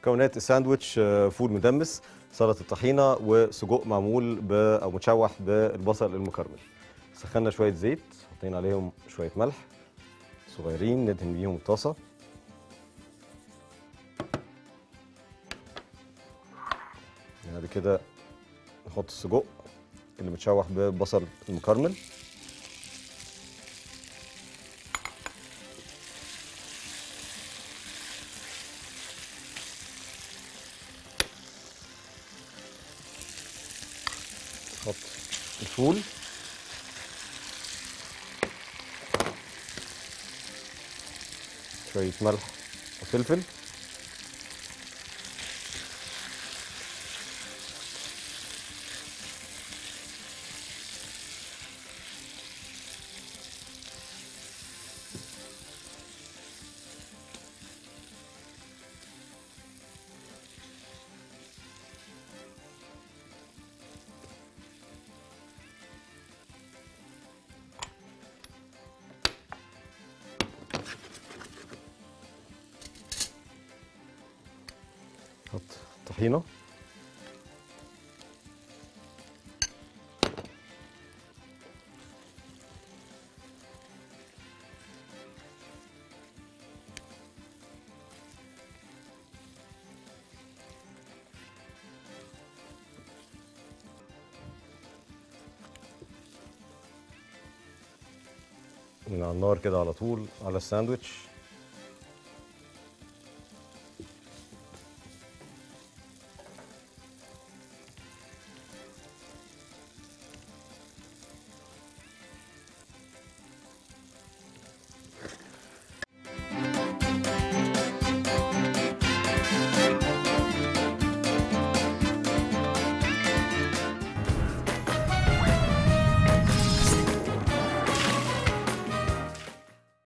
مكونات الساندوتش آه، فول مدمس سلطه طحينه وسجق معمول ب او متشوح بالبصل المكرمل سخنا شويه زيت حاطين عليهم شويه ملح صغيرين ندهن بيهم الطاسه بعد كده نحط السجق اللي متشوح بالبصل المكرمل نحط الفول شوية ملح وفلفل نحط طحينة من على النار كده على طول على الساندوتش